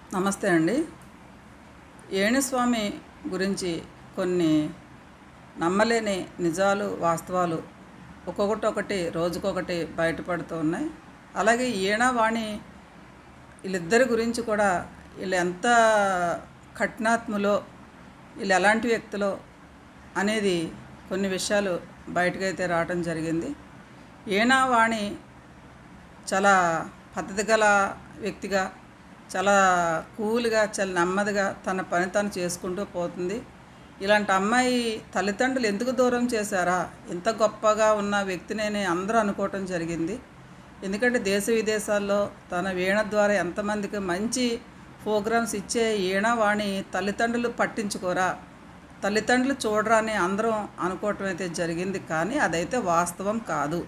నమస్తే అండి ఏణుస్వామి గురించి కొన్ని నమ్మలేని నిజాలు వాస్తవాలు ఒక్కొక్కటి ఒకటి రోజుకొకటి బయటపడుతూ ఉన్నాయి అలాగే ఈయన వాణి వీళ్ళిద్దరి గురించి కూడా వీళ్ళు ఎంత కఠినాత్ములో వీళ్ళు ఎలాంటి వ్యక్తులో అనేది కొన్ని విషయాలు బయటకైతే రావడం జరిగింది ఈయన వాణి చాలా పద్ధతి గల వ్యక్తిగా చాలా కూల్గా చాలా నెమ్మదిగా తన పని తను చేసుకుంటూ పోతుంది ఇలాంటి అమ్మాయి తల్లిదండ్రులు ఎందుకు దూరం చేశారా ఇంత గొప్పగా ఉన్న వ్యక్తిని అందరూ అనుకోవటం జరిగింది ఎందుకంటే దేశ విదేశాల్లో తన వీణ ద్వారా ఎంతమందికి మంచి ప్రోగ్రామ్స్ ఇచ్చే ఈణ వాణి తల్లిదండ్రులు పట్టించుకోరా తల్లిదండ్రులు చూడరా అని అందరం అనుకోవటం అయితే జరిగింది కానీ అదైతే వాస్తవం కాదు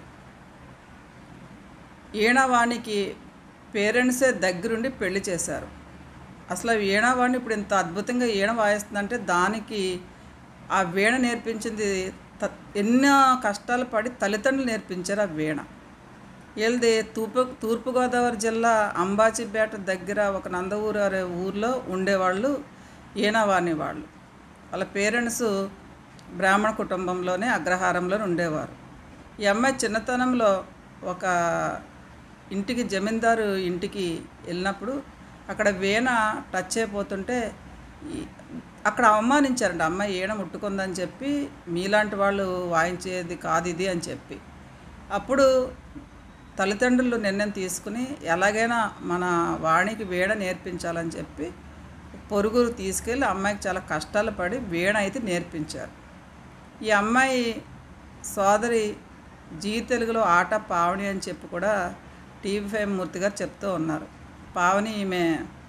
వీణావాణికి పేరెంట్సే దగ్గరుండి పెళ్లి చేశారు అసలు వీణావాణి ఇప్పుడు ఇంత అద్భుతంగా వీణ వాయిస్తుందంటే దానికి ఆ వీణ నేర్పించింది త- ఎన్నో కష్టాలు పడి తల్లిదండ్రులు నేర్పించారు ఆ వీణ వీళ్ళది తూర్పు తూర్పుగోదావరి జిల్లా అంబాజీపేట దగ్గర ఒక నందఊరు అనే ఊర్లో ఉండేవాళ్ళు ఈనవాణి వాళ్ళు వాళ్ళ పేరెంట్స్ బ్రాహ్మణ కుటుంబంలోనే అగ్రహారంలో ఉండేవారు ఈ అమ్మాయి చిన్నతనంలో ఒక ఇంటికి జమీందారు ఇంటికి వెళ్ళినప్పుడు అక్కడ వీణ టచ్ అయిపోతుంటే ఈ- అక్కడ అవమానించారండి అమ్మాయి ఈణ ముట్టుకుందని చెప్పి మీలాంటి వాళ్ళు వాయించేది కాదు ఇది అని చెప్పి అప్పుడు తల్లిదండ్రులు నిర్ణయం తీసుకుని ఎలాగైనా మన వాణికి వీణ నేర్పించాలని చెప్పి పొరుగురు తీసుకెళ్ళి అమ్మాయికి చాలా కష్టాలు పడి వీణ అయితే నేర్పించారు ఈ అమ్మాయి సోదరి జీ తెలుగులో ఆట పావని అని చెప్పి కూడా టీవీ ఫైవ్ మూర్తి గారు చెప్తూ ఉన్నారు పావని ఈమె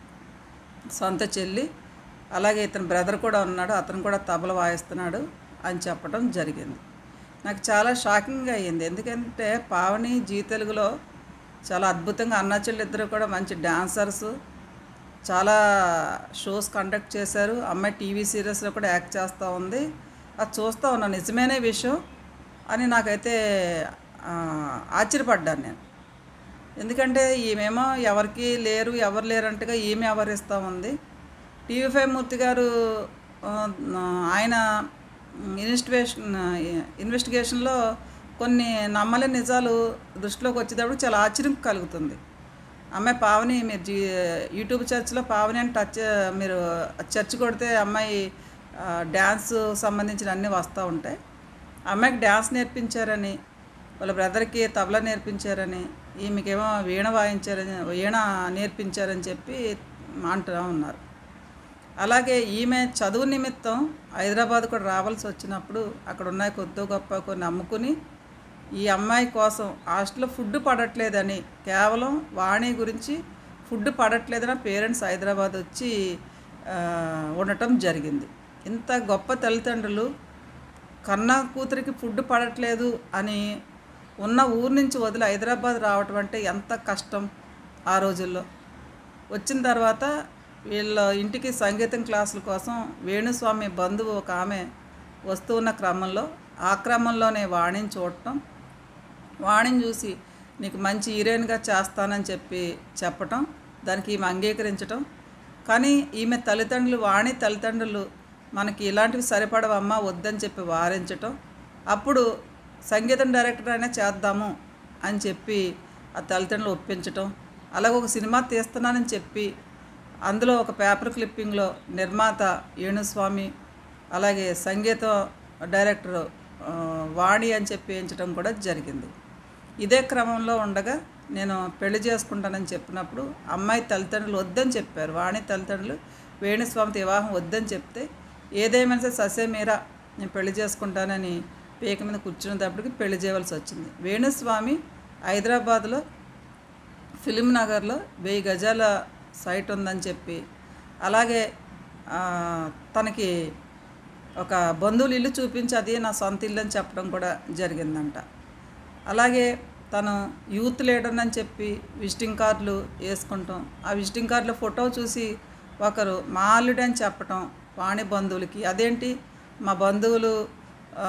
సొంత చెల్లి అలాగే ఇతని బ్రదర్ కూడా ఉన్నాడు అతను కూడా తబల వాయిస్తున్నాడు అని చెప్పడం జరిగింది నాకు చాలా షాకింగ్గా అయ్యింది ఎందుకంటే పావని జీ తెలుగులో చాలా అద్భుతంగా అన్నా చెల్లి ఇద్దరు కూడా మంచి డాన్సర్స్ చాలా షోస్ కండక్ట్ చేశారు అమ్మాయి టీవీ సీరియల్స్లో కూడా యాక్ట్ చేస్తూ ఉంది అది చూస్తూ ఉన్నాను నిజమేనే విషయం అని నాకైతే ఆ, ఆశ్చర్యపడ్డాను నేను ఎందుకంటే ఈమెమో ఎవరికి లేరు ఎవరు లేరంటగా ఈమె ఎవరిస్తూ ఉంది టీవీ ఫైవ్ మూర్తి గారు ఆ, ఆయన ఇన్వెస్టిగేషన్ ఇన్వెస్టిగేషన్లో కొన్ని నమ్మలేని నిజాలు దృష్టిలోకి వచ్చేటప్పుడు చాలా ఆశ్చర్యం కలుగుతుంది అమ్మాయి పావని మీరు జీ యూట్యూబ్ చర్చ్లో పావని అని టచ్ మీరు చర్చ్ కొడితే అమ్మాయి ఆ, డ్యాన్స్ సంబంధించిన అన్నీ వస్తూ ఉంటాయి అమ్మాయికి డ్యాన్స్ నేర్పించారని వాళ్ళ బ్రదర్కి తబలా నేర్పించారని ఈమెకేమో వీణ వాయించారని వీణ నేర్పించారని చెప్పి అంటూ ఉన్నారు అలాగే ఈమె చదువు నిమిత్తం హైదరాబాద్ కూడా రావాల్సి వచ్చినప్పుడు అక్కడ ఉన్న కొద్ది గొప్ప కొన్ని అమ్ముకుని ఈ అమ్మాయి కోసం హాస్టల్లో ఫుడ్ పడట్లేదని కేవలం వాణి గురించి ఫుడ్ పడట్లేదని పేరెంట్స్ హైదరాబాద్ వచ్చి ఆ, ఉండటం జరిగింది ఇంత గొప్ప తల్లిదండ్రులు కన్న కూతురికి ఫుడ్ పడట్లేదు అని ఉన్న ఊరు నుంచి వదిలి హైదరాబాద్ రావటం అంటే ఎంత కష్టం ఆ రోజుల్లో వచ్చిన తర్వాత వీళ్ళ ఇంటికి సంగీతం క్లాసుల కోసం వేణుస్వామి బంధువు ఒక ఆమె వస్తూ ఉన్న క్రమంలో ఆ క్రమంలోనే వాణిని చూడటం వాణిని చూసి నీకు మంచి హీరోయిన్గా చేస్తానని చెప్పి చెప్పటం దానికి ఈమె అంగీకరించటం కానీ ఈమె తల్లిదండ్రులు వాణి తల్లిదండ్రులు మనకి ఇలాంటివి సరిపడవమ్మా వద్దని చెప్పి వారించటం అప్పుడు సంగీతం డైరెక్టర్ అయినా చేద్దాము అని చెప్పి ఆ తల్లిదండ్రులు ఒప్పించటం అలాగే ఒక సినిమా తీస్తున్నానని చెప్పి అందులో ఒక పేపర్ క్లిప్పింగ్లో నిర్మాత వేణుస్వామి అలాగే సంగీతం డైరెక్టర్ ఆ, వాణి అని చెప్పి వేయించడం కూడా జరిగింది ఇదే క్రమంలో ఉండగా నేను పెళ్లి చేసుకుంటానని చెప్పినప్పుడు అమ్మాయి తల్లిదండ్రులు వద్దని చెప్పారు వాణి తల్లిదండ్రులు వేణుస్వామితో వివాహం వద్దని చెప్తే ఏదేమైనా సరే ససేమీరా నేను పెళ్లి చేసుకుంటానని పీక మీద కూర్చునేటప్పటికి పెళ్లి చేయవలసి వచ్చింది వేణుస్వామి హైదరాబాద్లో ఫిలిం నగర్లో వెయ్యి గజాల సైట్ ఉందని చెప్పి అలాగే ఆ, తనకి ఒక బంధువులు ఇల్లు చూపించి అది నా సొంత ఇల్లు అని చెప్పడం కూడా జరిగిందంట అలాగే తను యూత్ లీడర్ అని చెప్పి విజిటింగ్ కార్డులు వేసుకుంటాం ఆ విజిటింగ్ కార్డులో ఫోటో చూసి ఒకరు మా అల్లుడు అని చెప్పటం వాణి బంధువులకి అదేంటి మా బంధువులు ఆ,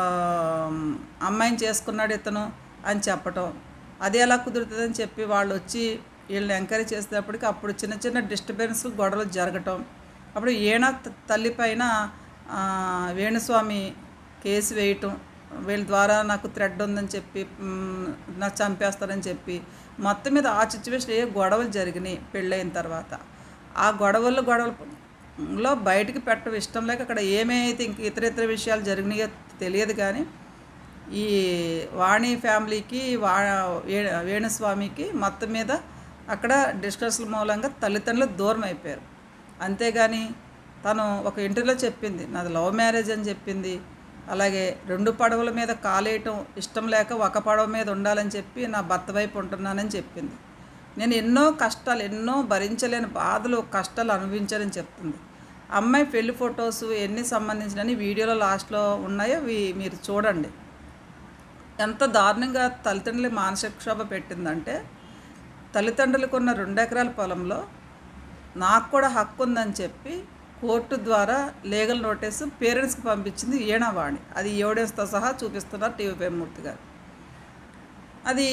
అమ్మాయిని చేసుకున్నాడు ఇతను అని చెప్పటం అది ఎలా కుదురుతుందని చెప్పి వాళ్ళు వచ్చి వీళ్ళని ఎంకరేజ్ చేసేటప్పటికి అప్పుడు చిన్న చిన్న డిస్టర్బెన్స్ గొడవలు జరగటం అప్పుడు ఈయన త- తల్లి పైన ఆ, వేణుస్వామి కేసు వేయటం వీళ్ళ ద్వారా నాకు థ్రెడ్ ఉందని చెప్పి మ్, నాకు చంపేస్తారని చెప్పి మొత్తం మీద ఆ సిచ్యువేషన్ ఏ గొడవలు జరిగినాయి పెళ్ళైన తర్వాత ఆ గొడవలు గొడవలలో బయటికి పెట్టడం ఇష్టం లేక అక్కడ ఏమైతే ఇంక ఇతర ఇతర విషయాలు జరిగినాయో తెలియదు కానీ ఈ వాణి ఫ్యామిలీకి వా వే- వేణుస్వామికి మొత్తం మీద అక్కడ డిస్కషన్ల మూలంగా తల్లిదండ్రులు దూరం అయిపోయారు అంతేగాని తను ఒక ఇంటర్వ్యూలో చెప్పింది నాది లవ్ మ్యారేజ్ అని చెప్పింది అలాగే రెండు పడవల మీద కాలేయటం ఇష్టం లేక ఒక పడవ మీద ఉండాలని చెప్పి నా భర్త వైపు ఉంటున్నానని చెప్పింది నేను ఎన్నో కష్టాలు ఎన్నో భరించలేని బాధలు కష్టాలు అనుభవించాలని చెప్తుంది అమ్మాయి పెళ్లి ఫొటోస్ ఎన్ని సంబంధించినవి వీడియోలో లాస్ట్లో ఉన్నాయో అవి మీరు చూడండి ఎంత దారుణంగా తల్లిదండ్రులు మానసిక క్షోభ పెట్టిందంటే తల్లిదండ్రులకు ఉన్న రెండు ఎకరాల పొలంలో నాకు కూడా హక్కు ఉందని చెప్పి కోర్టు ద్వారా లీగల్ నోటీసు పేరెంట్స్కి పంపించింది ఈణవాణి అది ఎవిడెన్స్తో సహా చూపిస్తున్నారు టీవీ పై మూర్తి గారు అది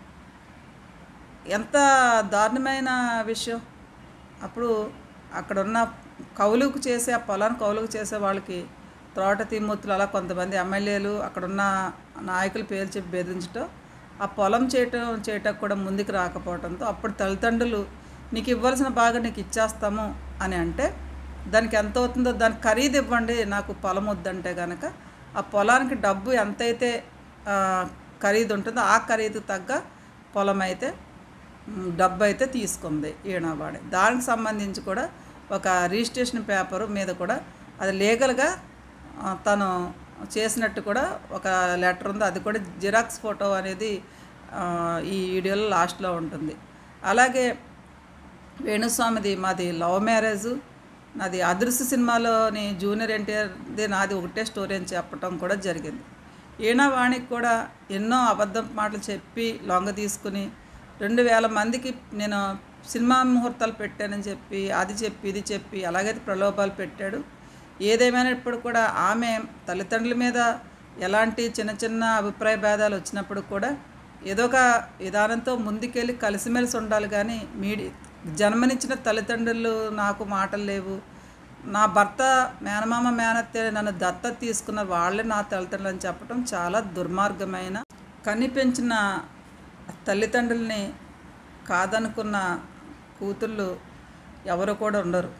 ఎంత దారుణమైన విషయం అప్పుడు అక్కడ ఉన్న కౌలుకు చేసే ఆ పొలాన్ని కౌలుకు చేసే వాళ్ళకి తోట తిమ్మూర్తులు అలా కొంతమంది ఎమ్మెల్యేలు అక్కడున్న నాయకులు పేరు చెప్పి బెదిరించడం ఆ పొలం చేయటం చేయటం కూడా ముందుకు రాకపోవడంతో అప్పుడు తల్లిదండ్రులు నీకు ఇవ్వాల్సిన బాగా నీకు ఇచ్చేస్తాము అని అంటే దానికి ఎంత అవుతుందో దాని ఖరీదు ఇవ్వండి నాకు పొలం వద్దంటే కనుక ఆ పొలానికి డబ్బు ఎంతైతే ఆ, ఖరీదు ఉంటుందో ఆ ఖరీదు తగ్గ పొలం అయితే మ్, డబ్బు అయితే తీసుకుంది ఈనావాడి దానికి సంబంధించి కూడా ఒక రిజిస్ట్రేషన్ పేపర్ మీద కూడా అది లీగల్గా ఆ, తను చేసినట్టు కూడా ఒక లెటర్ ఉంది అది కూడా జిరాక్స్ ఫోటో అనేది ఆ, ఈ వీడియోలో లాస్ట్లో ఉంటుంది అలాగే వేణుస్వామిది మాది లవ్ మ్యారేజ్ నాది అదృశ్య సినిమాలోని జూనియర్ ఎన్టీఆర్ది నాది ఒకటే స్టోరీ అని చెప్పటం కూడా జరిగింది ఈయన వాణికి కూడా ఎన్నో అబద్ధం మాటలు చెప్పి లొంగ తీసుకుని రెండు వేల మందికి నేను సినిమా ముహూర్తాలు పెట్టానని చెప్పి అది చెప్పి ఇది చెప్పి అలాగైతే ప్రలోభాలు పెట్టాడు ఏదేమైనా ఇప్పుడు కూడా ఆమె తల్లిదండ్రుల మీద ఎలాంటి చిన్న చిన్న అభిప్రాయ భేదాలు వచ్చినప్పుడు కూడా ఏదో ఒక విధానంతో ముందుకెళ్ళి కలిసిమెలిసి ఉండాలి కానీ మీడి జన్మనిచ్చిన తల్లిదండ్రులు నాకు మాటలు లేవు నా భర్త మేనమామ మేనత్తే నన్ను దత్తత తీసుకున్న వాళ్ళే నా తల్లిదండ్రులు అని చెప్పడం చాలా దుర్మార్గమైన కనిపించిన తల్లిదండ్రుల్ని కాదనుకున్న కూతుళ్ళు ఎవరు కూడా ఉండరు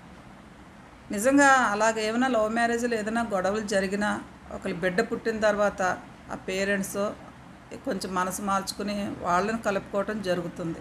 నిజంగా అలాగ ఏమైనా లవ్ మ్యారేజ్లు ఏదైనా గొడవలు జరిగినా ఒకరి బిడ్డ పుట్టిన తర్వాత ఆ పేరెంట్స్ కొంచెం మనసు మార్చుకుని వాళ్ళని కలుపుకోవటం జరుగుతుంది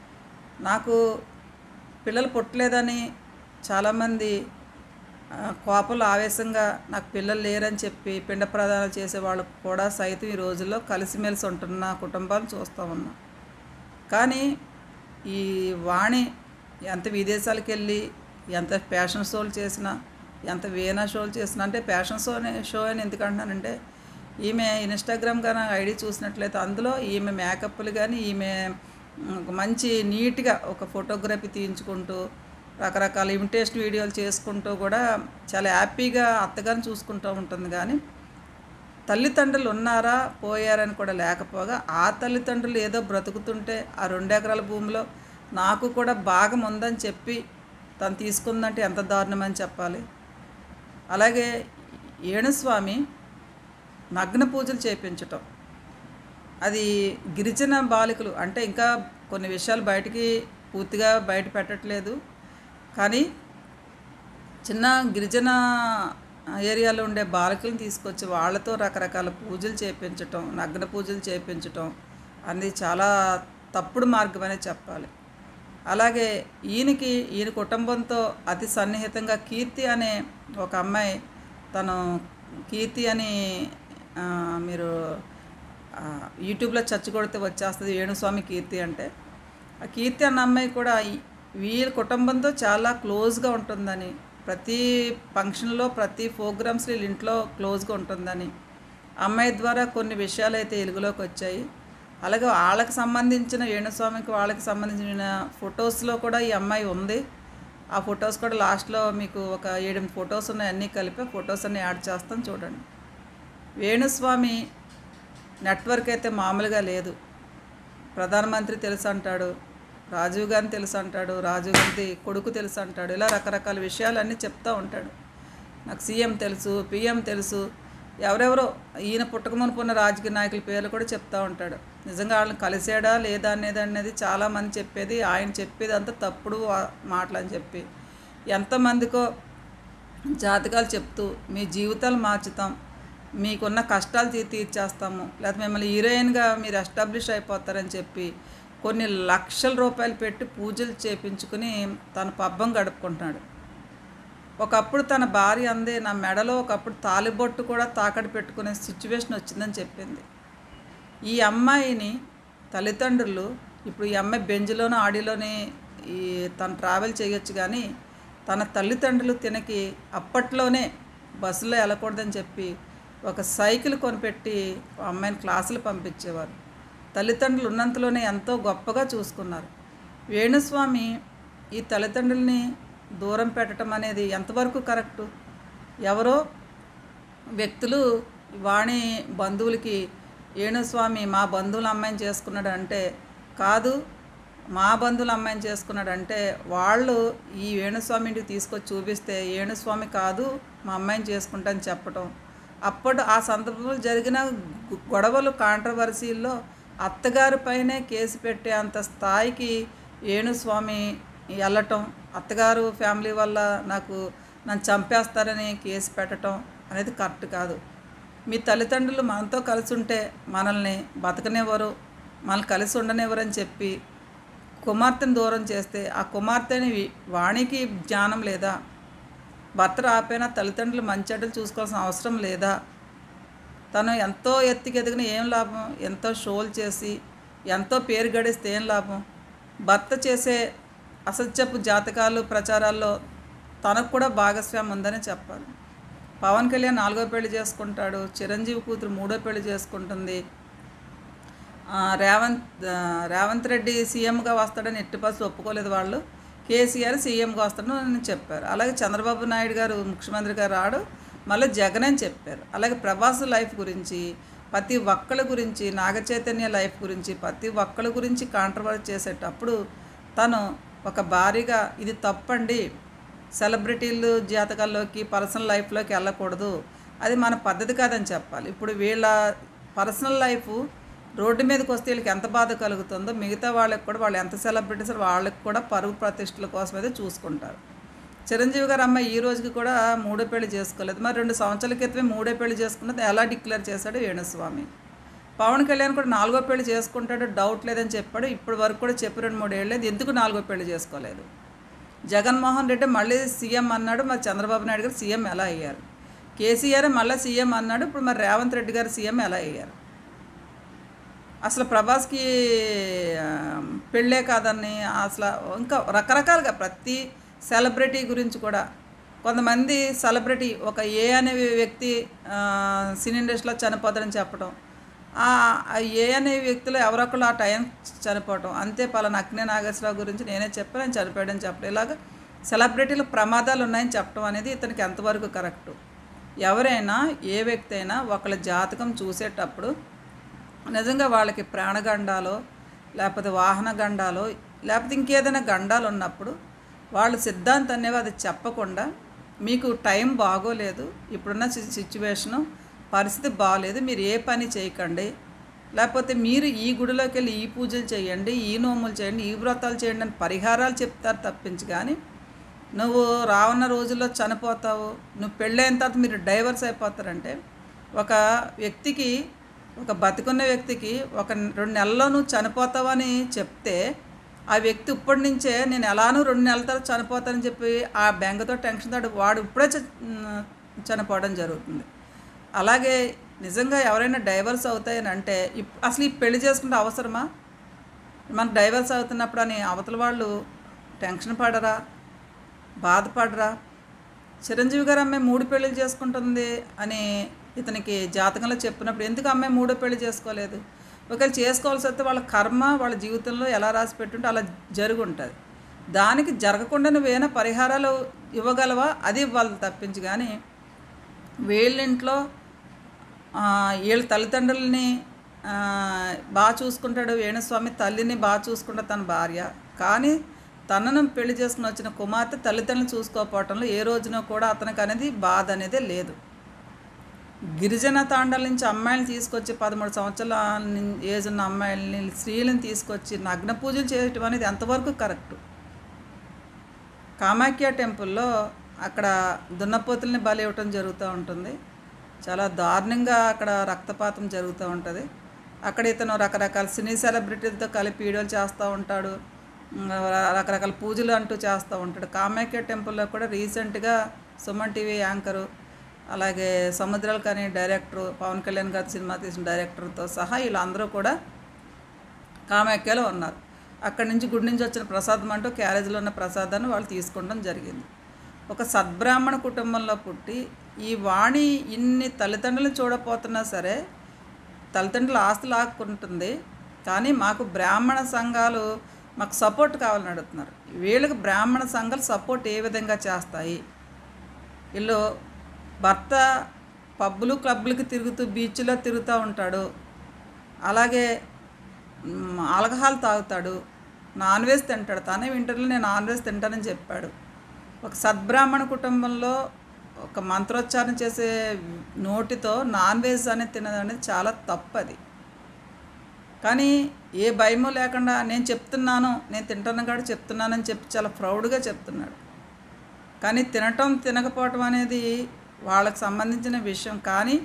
నాకు పిల్లలు పుట్టలేదని చాలామంది ఆ, కోపంలో ఆవేశంగా నాకు పిల్లలు లేరని చెప్పి పిండ ప్రదానాలు చేసే వాళ్ళు కూడా సైతం ఈ రోజుల్లో కలిసిమెలిసి ఉంటున్న కుటుంబాలను చూస్తూ ఉన్నాం కానీ ఈ వాణి ఎంత విదేశాలకు వెళ్ళి ఎంత ఫ్యాషన్ షోలు చేసినా ఎంత వీణా షోలు చేసినా అంటే ఫ్యాషన్ షో అనే షో అని ఎందుకు అంటున్నానంటే ఈమె ఇన్స్టాగ్రామ్ కానీ ఐడి చూసినట్లయితే అందులో ఈమె మేకప్లు కానీ ఈమె మ్, ఒక మంచి నీట్గా ఒక ఫోటోగ్రఫీ తీయించుకుంటూ రకరకాల ఇమిటేషన్ వీడియోలు చేసుకుంటూ కూడా చాలా హ్యాపీగా అత్తగారిని చూసుకుంటూ ఉంటుంది కానీ తల్లిదండ్రులు ఉన్నారా పోయారని కూడా లేకపోగా ఆ తల్లిదండ్రులు ఏదో బ్రతుకుతుంటే ఆ రెండు ఎకరాల భూమిలో నాకు కూడా భాగం ఉందని చెప్పి తను తీసుకుందంటే ఎంత దారుణమని చెప్పాలి అలాగే ఏణుస్వామి నగ్న పూజలు చేయించటం అది గిరిజన బాలికలు అంటే ఇంకా కొన్ని విషయాలు బయటికి పూర్తిగా బయట పెట్టట్లేదు కానీ చిన్న గిరిజన ఏరియాలో ఉండే బాలకులను తీసుకొచ్చి వాళ్ళతో రకరకాల పూజలు చేయించటం నగ్న పూజలు చేయించటం అనేది చాలా తప్పుడు మార్గం అనే చెప్పాలి అలాగే ఈయనకి ఈయన కుటుంబంతో అతి సన్నిహితంగా కీర్తి అనే ఒక అమ్మాయి తను కీర్తి అని ఆ, మీరు ఆ, యూట్యూబ్లో చర్చ కొడితే వచ్చేస్తుంది వేణుస్వామి కీర్తి అంటే ఆ కీర్తి అన్న అమ్మాయి కూడా ఈ- వీళ్ళ కుటుంబంతో చాలా క్లోజ్గా ఉంటుందని ప్రతి ఫంక్షన్లో ప్రతి ప్రోగ్రామ్స్ వీళ్ళ ఇంట్లో క్లోజ్గా ఉంటుందని అమ్మాయి ద్వారా కొన్ని విషయాలు అయితే వెలుగులోకి వచ్చాయి అలాగే వాళ్ళకి సంబంధించిన వేణుస్వామికి వాళ్ళకి సంబంధించిన ఫొటోస్లో కూడా ఈ అమ్మాయి ఉంది ఆ ఫొటోస్ కూడా లాస్ట్లో మీకు ఒక ఏడెనిమిది ఫొటోస్ ఉన్నాయి అన్నీ కలిపి ఫొటోస్ అన్నీ యాడ్ చేస్తాం చూడండి వేణుస్వామి నెట్వర్క్ అయితే మామూలుగా లేదు ప్రధానమంత్రి తెలుసు అంటాడు రాజీవ్ గాంధీ తెలుసు అంటాడు రాజీవ్ గాంధీ కొడుకు తెలుసు అంటాడు ఇలా రకరకాల విషయాలన్నీ చెప్తూ ఉంటాడు నాకు సీఎం తెలుసు పిఎం తెలుసు ఎవరెవరో ఈయన పుట్టకమునుకున్న రాజకీయ నాయకుల పేర్లు కూడా చెప్తూ ఉంటాడు నిజంగా వాళ్ళని కలిసాడా లేదా అనేది అనేది చాలామంది చెప్పేది ఆయన చెప్పేది అంతా తప్పుడు వా- మాటలు అని చెప్పి ఎంతమందికో జాతకాలు చెప్తూ మీ జీవితాలు మార్చుతాం మీకున్న కష్టాలు తీ తీర్చేస్తాము లేకపోతే మిమ్మల్ని హీరోయిన్గా మీరు ఎస్టాబ్లిష్ అయిపోతారని చెప్పి కొన్ని లక్షల రూపాయలు పెట్టి పూజలు చేపించుకుని తన పబ్బం గడుపుకుంటున్నాడు ఒకప్పుడు తన భార్య అందే నా మెడలో ఒకప్పుడు తాలిబొట్టు కూడా తాకట్టు పెట్టుకునే సిచ్యువేషన్ వచ్చిందని చెప్పింది ఈ అమ్మాయిని తల్లిదండ్రులు ఇప్పుడు ఈ అమ్మాయి బెంజ్లోనో ఆడిలోని ఈ తను ట్రావెల్ చేయొచ్చు కానీ తన తల్లిదండ్రులు తినకి అప్పట్లోనే బస్సులో వెళ్ళకూడదని చెప్పి ఒక సైకిల్ కొనిపెట్టి ఆ అమ్మాయిని క్లాసులు పంపించేవారు తల్లిదండ్రులు ఉన్నంతలోనే ఎంతో గొప్పగా చూసుకున్నారు వేణుస్వామి ఈ తల్లిదండ్రుల్ని దూరం పెట్టడం అనేది ఎంతవరకు కరెక్టు ఎవరో వ్యక్తులు వాణి బంధువులకి ఏణుస్వామి మా బంధువుల అమ్మాయిని చేసుకున్నాడు అంటే కాదు మా బంధువుల అమ్మాయిని చేసుకున్నాడు అంటే వాళ్ళు ఈ వేణుస్వామి ఇంటికి తీసుకొచ్చి చూపిస్తే ఏణుస్వామి కాదు మా అమ్మాయిని చేసుకుంటా అని చెప్పటం అప్పుడు ఆ సందర్భంలో జరిగిన గు- గొడవలు కాంట్రవర్సీల్లో అత్తగారి పైనే కేసు పెట్టే అంత స్థాయికి ఏణుస్వామి వెళ్ళటం అత్తగారు ఫ్యామిలీ వల్ల నాకు నన్ను చంపేస్తారని కేసు పెట్టడం అనేది కరెక్ట్ కాదు మీ తల్లిదండ్రులు మనతో కలిసి ఉంటే మనల్ని బతకనివ్వరు మనల్ని కలిసి ఉండనివ్వరు అని చెప్పి కుమార్తెను దూరం చేస్తే ఆ కుమార్తెని వి- వాణికి జ్ఞానం లేదా భర్త రాపోయినా తల్లిదండ్రులు మంచి చెడ్డలు చూసుకోవాల్సిన అవసరం లేదా తను ఎంతో ఎత్తుకి ఎదిగిన ఏం లాభం ఎంతో షోలు చేసి ఎంతో పేరు గడిస్తే ఏం లాభం భర్త చేసే అసత్యపు జాతకాలు ప్రచారాల్లో తనకు కూడా భాగస్వామ్యం ఉందని చెప్పాలి పవన్ కళ్యాణ్ నాలుగో పెళ్లి చేసుకుంటాడు చిరంజీవి కూతురు మూడో పెళ్లి చేసుకుంటుంది ఆ, రేవంత్ ఆ, రేవంత్ రెడ్డి సీఎంగా వస్తాడని ఎట్టి పరిస్థితి ఒప్పుకోలేదు వాళ్ళు కేసీఆర్ సీఎంగా వస్తాడని చెప్పారు అలాగే చంద్రబాబు నాయుడు గారు ముఖ్యమంత్రి గారు రాడు మళ్ళీ జగన్ అని చెప్పారు అలాగే ప్రభాస్ లైఫ్ గురించి ప్రతి ఒక్కళ్ళ గురించి నాగ చైతన్య లైఫ్ గురించి ప్రతి ఒక్కళ్ళ గురించి కాంట్రవర్సీ చేసేటప్పుడు తను ఒక భారీగా ఇది తప్పండి సెలబ్రిటీలు జాతకాల్లోకి పర్సనల్ లైఫ్లోకి వెళ్ళకూడదు అది మన పద్ధతి కాదని చెప్పాలి ఇప్పుడు వీళ్ళ పర్సనల్ లైఫ్ రోడ్డు మీదకి వస్తే వీళ్ళకి ఎంత బాధ కలుగుతుందో మిగతా వాళ్ళకి కూడా వాళ్ళు ఎంత సెలబ్రిటీస్ వాళ్ళకి కూడా పరుగు ప్రతిష్టల కోసం అయితే చూసుకుంటారు చిరంజీవి గారు అమ్మాయి ఈ రోజుకి కూడా మూడో పెళ్లి చేసుకోలేదు మరి రెండు సంవత్సరాల క్రితమే మూడో పెళ్లి చేసుకున్నది ఎలా డిక్లేర్ చేశాడు వేణుస్వామి పవన్ కళ్యాణ్ కూడా నాలుగో పెళ్లి చేసుకుంటాడు డౌట్ లేదని చెప్పాడు ఇప్పటి వరకు కూడా చెప్పి రెండు మూడు ఏళ్ళలేదు ఎందుకు నాలుగో పెళ్లి చేసుకోలేదు జగన్మోహన్ రెడ్డి మళ్ళీ సీఎం అన్నాడు మరి చంద్రబాబు నాయుడు గారు సీఎం ఎలా అయ్యారు కేసీఆర్ మళ్ళీ సీఎం అన్నాడు ఇప్పుడు మరి రేవంత్ రెడ్డి గారు సీఎం ఎలా అయ్యారు అసలు ప్రభాస్కి ఆ, పెళ్ళే కాదని అసలు ఇంకా రకరకాలుగా ప్రతి సెలబ్రిటీ గురించి కూడా కొంతమంది సెలబ్రిటీ ఒక ఏ అనే వ్యక్తి ఆ, సినీ ఇండస్ట్రీలో చనిపోతారని చెప్పడం ఆ ఆ ఏ అనే వ్యక్తిలో ఎవరొకరు ఆ టైం చనిపోవటం అంతే పలానా అక్నే నాగేశ్వరరావు గురించి నేనే చెప్పాను ఆయన చనిపోయాడని చెప్పడం ఇలాగ సెలబ్రిటీలు ప్రమాదాలు ఉన్నాయని చెప్పడం అనేది ఇతనికి ఎంతవరకు కరెక్టు ఎవరైనా ఏ వ్యక్తి అయినా ఒకళ్ళ జాతకం చూసేటప్పుడు నిజంగా వాళ్ళకి ప్రాణగండాలో లేకపోతే వాహన గండాలో లేకపోతే ఇంకేదైనా గండాలు ఉన్నప్పుడు వాళ్ళు సిద్ధాంతం అనేవి అది చెప్పకుండా మీకు టైం బాగోలేదు ఇప్పుడున్న సి- సిచ్యువేషను పరిస్థితి బాగోలేదు మీరు ఏ పని చేయకండి లేకపోతే మీరు ఈ గుడిలోకి వెళ్ళి ఈ పూజలు చేయండి ఈ నోములు చేయండి ఈ వ్రతాలు చేయండి అని పరిహారాలు చెప్తారు తప్పించి కానీ నువ్వు రానున్న రోజుల్లో చనిపోతావు నువ్వు పెళ్ళైన తర్వాత మీరు డైవర్స్ అయిపోతారంటే ఒక వ్యక్తికి ఒక బతికున్న వ్యక్తికి ఒక రెండు నెలల్లో నువ్వు చనిపోతావని చెప్తే ఆ వ్యక్తి ఇప్పటి నుంచే నేను ఎలానూ రెండు నెలల తర్వాత చనిపోతానని చెప్పి ఆ బెంగతో టెన్షన్ తోటి వాడు ఇప్పుడే చ- చనిపోవడం జరుగుతుంది అలాగే నిజంగా ఎవరైనా డైవర్స్ అవుతాయని అంటే ఇప్- అసలు ఈ పెళ్లి చేసుకుంటే అవసరమా మనకు డైవర్స్ అవుతున్నప్పుడు అని అవతల వాళ్ళు టెన్షన్ పడరా బాధపడరా చిరంజీవి గారు అమ్మాయి మూడు పెళ్ళిళ్ళు చేసుకుంటుంది అని ఇతనికి జాతకంలో చెప్పినప్పుడు ఎందుకు అమ్మాయి మూడో పెళ్లి చేసుకోలేదు ఒకవేళ చేసుకోవాల్సి వస్తే వాళ్ళ కర్మ వాళ్ళ జీవితంలో ఎలా రాసి పెట్టుంటే అలా జరిగి ఉంటుంది దానికి జరగకుండా నువ్వేమైనా పరిహారాలు ఇవ్వగలవా అది ఇవ్వాలి తప్పించి కానీ వీళ్ళింట్లో ఆ, వీళ్ళ తల్లిదండ్రులని ఆ, బాగా చూసుకుంటాడు వేణుస్వామి తల్లిని బాగా చూసుకుంటాడు తన భార్య కానీ తనను పెళ్లి చేసుకుని వచ్చిన కుమార్తె తల్లిదండ్రులు చూసుకోకపోవటంలో ఏ రోజున కూడా అతనికి అనేది బాధ అనేది లేదు గిరిజన తాండాల నుంచి అమ్మాయిలను తీసుకొచ్చి పదమూడు సంవత్సరాల నిన్- ఏజ్ ఉన్న అమ్మాయిల్ని స్త్రీలను తీసుకొచ్చి నగ్న పూజలు చేయటం అనేది ఎంతవరకు కరెక్ట్ కామాఖ్య టెంపుల్లో అక్కడ దున్నపోతుల్ని బలి ఇవ్వటం జరుగుతూ ఉంటుంది చాలా దారుణంగా అక్కడ రక్తపాతం జరుగుతూ ఉంటుంది అక్కడ ఇతను రకరకాల సినీ సెలబ్రిటీలతో కలిపి వీడియోలు చేస్తూ ఉంటాడు ఉమ్, ర- రకరకాల పూజలు అంటూ చేస్తూ ఉంటాడు కామాఖ్య టెంపుల్లో కూడా రీసెంట్గా సుమన్ టీవీ యాంకరు అలాగే సముద్రాలు కానీ డైరెక్టరు పవన్ కళ్యాణ్ గారి సినిమా తీసిన డైరెక్టర్తో సహా వీళ్ళందరూ కూడా కామాఖ్యలో ఉన్నారు అక్కడి నుంచి గుడి నుంచి వచ్చిన ప్రసాదం అంటూ క్యారేజ్లో ఉన్న ప్రసాదాన్ని వాళ్ళు తీసుకోవడం జరిగింది ఒక సద్బ్రాహ్మణ కుటుంబంలో పుట్టి ఈ వాణి ఇన్ని తల్లిదండ్రులను చూడపోతున్నా సరే తల్లిదండ్రుల ఆస్తి లాక్కుంటుంది కానీ మాకు బ్రాహ్మణ సంఘాలు మాకు సపోర్ట్ కావాలని అడుగుతున్నారు వీళ్ళకి బ్రాహ్మణ సంఘాలు సపోర్ట్ ఏ విధంగా చేస్తాయి వీళ్ళు భర్త పబ్బులు క్లబ్బులకి తిరుగుతూ బీచ్లో తిరుగుతూ ఉంటాడు అలాగే మ్, ఆల్కహాల్ తాగుతాడు నాన్ వెజ్ తింటాడు తనే ఇంటర్లో నేను నాన్ వెజ్ తింటానని చెప్పాడు ఒక సద్బ్రాహ్మణ కుటుంబంలో ఒక మంత్రోచ్చారణ చేసే నోటితో నాన్ వెజ్ అనేది తినడం అనేది చాలా తప్పది కానీ ఏ భయము లేకుండా నేను చెప్తున్నాను నేను తింటాను కాదు చెప్తున్నానని చెప్పి చాలా ప్రౌడ్గా చెప్తున్నాడు కానీ తినటం తినకపోవటం అనేది వాళ్ళకి సంబంధించిన విషయం కానీ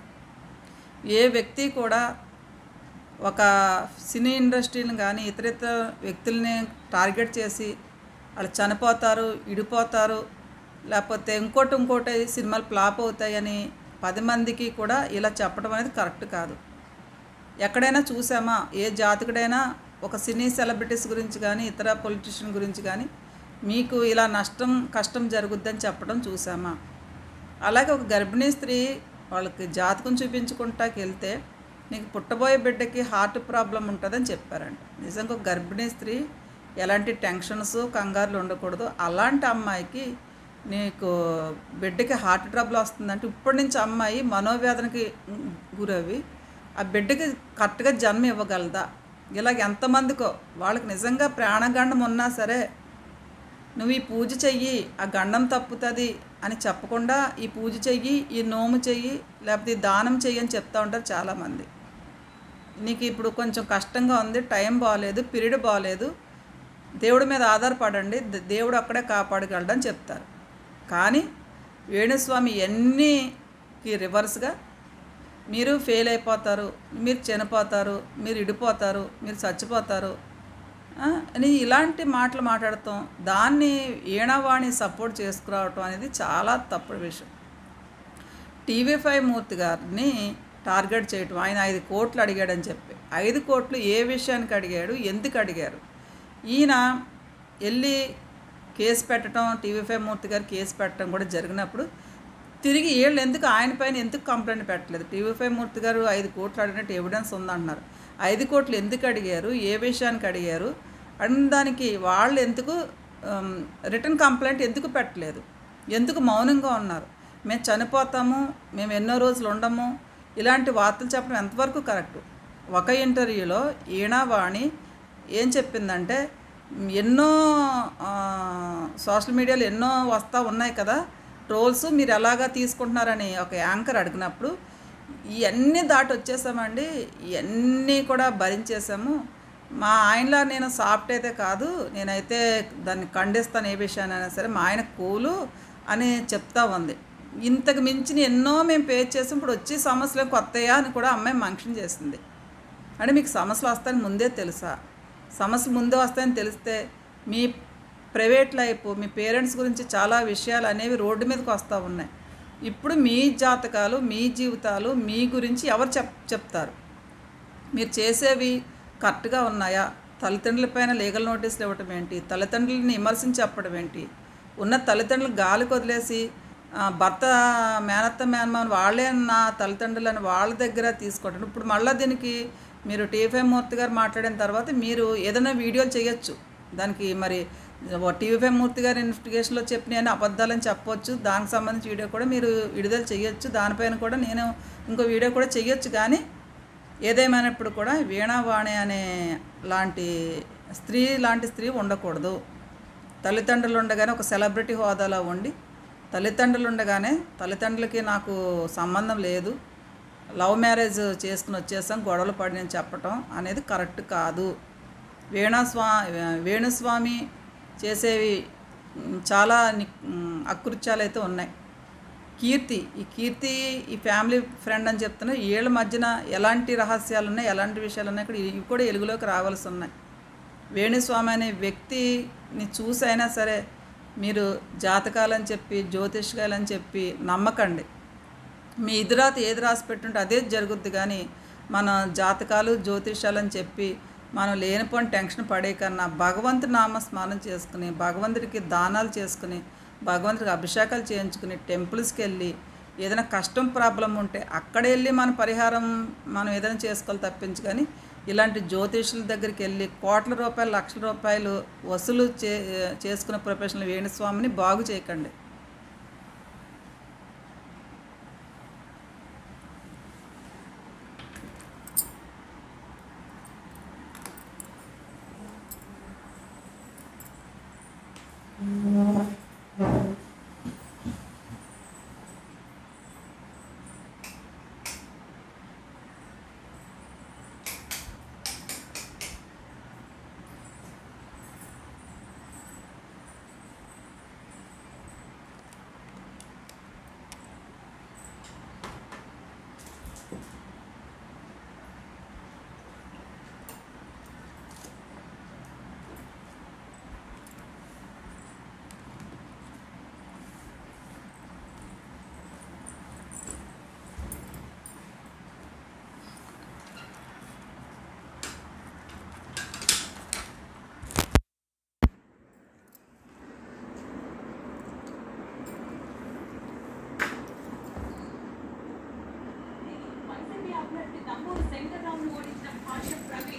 ఏ వ్యక్తి కూడా ఒక సినీ ఇండస్ట్రీని కానీ ఇతర ఇతర వ్యక్తుల్ని టార్గెట్ చేసి వాళ్ళు చనిపోతారు ఇడిపోతారు లేకపోతే ఇంకోటి ఇంకోటి సినిమాలు ఫ్లాప్ అవుతాయని పది మందికి కూడా ఇలా చెప్పడం అనేది కరెక్ట్ కాదు ఎక్కడైనా చూసామా ఏ జాతకుడైనా ఒక సినీ సెలబ్రిటీస్ గురించి కానీ ఇతర పొలిటీషియన్ గురించి కానీ మీకు ఇలా నష్టం కష్టం జరుగుద్దని చెప్పడం చూసామా అలాగే ఒక గర్భిణీ స్త్రీ వాళ్ళకి జాతకం చూపించుకుంటాకి వెళ్తే నీకు పుట్టబోయే బిడ్డకి హార్ట్ ప్రాబ్లం ఉంటుందని చెప్పారంట నిజంగా ఒక గర్భిణీ స్త్రీ ఎలాంటి టెన్షన్స్ కంగారులు ఉండకూడదు అలాంటి అమ్మాయికి నీకు బిడ్డకి హార్ట్ ట్రబుల్ వస్తుందంటే ఇప్పటి నుంచి అమ్మాయి మనోవేదనకి గురవి ఆ బిడ్డకి కరెక్ట్గా జన్మ ఇవ్వగలదా ఇలాగ ఎంతమందికో వాళ్ళకి నిజంగా ప్రాణగండం ఉన్నా సరే నువ్వు ఈ పూజ చెయ్యి ఆ గండం తప్పుతుంది అని చెప్పకుండా ఈ పూజ చెయ్యి ఈ నోము చెయ్యి లేకపోతే ఈ దానం చెయ్యి అని చెప్తా ఉంటారు చాలామంది నీకు ఇప్పుడు కొంచెం కష్టంగా ఉంది టైం బాగాలేదు పీరియడ్ బాగాలేదు దేవుడి మీద ఆధారపడండి ద- దేవుడు అక్కడే కాపాడగలడని చెప్తారు కానీ వేణుస్వామి ఎన్నికి రివర్స్గా మీరు ఫెయిల్ అయిపోతారు మీరు చనిపోతారు మీరు ఇడిపోతారు మీరు చచ్చిపోతారు ఆ, అని ఇలాంటి మాటలు మాట్లాడతాం దాన్ని ఈణవాణి సపోర్ట్ చేసుకురావటం అనేది చాలా తప్పుడు విషయం టీవీ ఫైవ్ మూర్తి గారిని టార్గెట్ చేయటం ఆయన ఐదు కోట్లు అడిగాడని చెప్పి ఐదు కోట్లు ఏ విషయానికి అడిగాడు ఎందుకు అడిగారు ఈయన వెళ్ళి కేసు పెట్టడం టీవీ ఫైవ్ మూర్తి గారు కేసు పెట్టడం కూడా జరిగినప్పుడు తిరిగి వీళ్ళు ఎందుకు ఆయన పైన ఎందుకు కంప్లైంట్ పెట్టలేదు టీవీ ఫైవ్ మూర్తి గారు ఐదు కోట్లు అడిగినట్టు ఎవిడెన్స్ ఉందంటున్నారు ఐదు కోట్లు ఎందుకు అడిగారు ఏ విషయానికి అడిగారు అని దానికి వాళ్ళు ఎందుకు రిటర్న్ కంప్లైంట్ ఎందుకు పెట్టలేదు ఎందుకు మౌనంగా ఉన్నారు మేము చనిపోతాము మేము ఎన్నో రోజులు ఉండము ఇలాంటి వార్తలు చెప్పడం ఎంతవరకు కరెక్ట్ ఒక ఇంటర్వ్యూలో ఈణావాణి ఏం చెప్పిందంటే ఎన్నో ఆ, సోషల్ మీడియాలో ఎన్నో వస్తూ ఉన్నాయి కదా ట్రోల్స్ మీరు ఎలాగా తీసుకుంటున్నారని ఒక యాంకర్ అడిగినప్పుడు ఇవన్నీ దాటి వచ్చేసామండి ఇవన్నీ కూడా భరించేసాము మా ఆయనలా నేను సాఫ్ట్ అయితే కాదు నేనైతే దాన్ని ఖండిస్తాను ఏ విషయానైనా సరే మా ఆయన కూలు అని చెప్తా ఉంది ఇంతకు మించిన ఎన్నో మేము పే చేసాం ఇప్పుడు వచ్చే సమస్యలు కొత్తయా అని కూడా అమ్మాయి మంక్షన్ చేసింది అంటే మీకు సమస్యలు వస్తాయని ముందే తెలుసా సమస్యలు ముందే వస్తాయని తెలిస్తే మీ ప్రైవేట్ లైఫ్ మీ పేరెంట్స్ గురించి చాలా విషయాలు అనేవి రోడ్డు మీదకి వస్తూ ఉన్నాయి ఇప్పుడు మీ జాతకాలు మీ జీవితాలు మీ గురించి ఎవరు చెప్ చెప్తారు మీరు చేసేవి కరెక్ట్గా ఉన్నాయా తల్లిదండ్రులపైన లీగల్ నోటీసులు ఇవ్వటం ఏంటి తల్లిదండ్రులని విమర్శించి చెప్పడం ఏంటి ఉన్న తల్లిదండ్రులు గాలికి వదిలేసి ఆ, భర్త మేనత్త మేనమాన్ వాళ్ళే నా తల్లిదండ్రులని వాళ్ళ దగ్గర తీసుకోవటం ఇప్పుడు మళ్ళీ దీనికి మీరు టీవీ మూర్తి గారు మాట్లాడిన తర్వాత మీరు ఏదైనా వీడియోలు చేయొచ్చు దానికి మరి టీవీ ఫైవ్ మూర్తి గారి ఇన్వెస్టిగేషన్లో చెప్పిన అబద్ధాలని చెప్పొచ్చు దానికి సంబంధించి వీడియో కూడా మీరు విడుదల చేయొచ్చు దానిపైన కూడా నేను ఇంకో వీడియో కూడా చేయొచ్చు కానీ ఏదేమైనప్పుడు కూడా వీణావాణి అనే లాంటి స్త్రీ లాంటి స్త్రీ ఉండకూడదు తల్లిదండ్రులు ఉండగానే ఒక సెలబ్రిటీ హోదాలో ఉండి తల్లిదండ్రులు ఉండగానే తల్లిదండ్రులకి నాకు సంబంధం లేదు లవ్ మ్యారేజ్ చేసుకుని వచ్చేసాం గొడవలు పడి నేను చెప్పటం అనేది కరెక్ట్ కాదు వేణుస్వా వేణుస్వామి చేసేవి మ్, చాలా ని- మ్, అకృత్యాలు అయితే ఉన్నాయి కీర్తి ఈ కీర్తి ఈ ఫ్యామిలీ ఫ్రెండ్ అని చెప్తున్నా వీళ్ళ మధ్యన ఎలాంటి రహస్యాలు ఉన్నాయి ఎలాంటి విషయాలు ఉన్నాయి ఇక్కడ ఇవి కూడా వెలుగులోకి రావాల్సి ఉన్నాయి వేణుస్వామి అనే వ్యక్తిని చూసైనా సరే మీరు జాతకాలని చెప్పి జ్యోతిష్కాలని చెప్పి నమ్మకండి మీ ఎదురాత ఏది రాసి పెట్టుంటే అదే జరుగుద్ది కానీ మన జాతకాలు జ్యోతిషాలని చెప్పి మనం లేనిపోని టెన్షన్ పడే కన్నా భగవంతుడి నామ స్మరణ చేసుకుని భగవంతుడికి దానాలు చేసుకుని భగవంతుడికి అభిషేకాలు చేయించుకుని టెంపుల్స్కి వెళ్ళి ఏదైనా కష్టం ప్రాబ్లం ఉంటే అక్కడ వెళ్ళి మన పరిహారం మనం ఏదైనా చేసుకోవాలి తప్పించి కానీ ఇలాంటి జ్యోతిషుల దగ్గరికి వెళ్ళి కోట్ల రూపాయలు లక్షల రూపాయలు వసూలు చే చేసుకునే ప్రొఫెషనల్ వేణుస్వామిని బాగు చేయకండి వైసీపీ అభ్యర్థి దమ్మూరు శంకర్రావును ఓడించిన భాష్యం ప్రవీణ్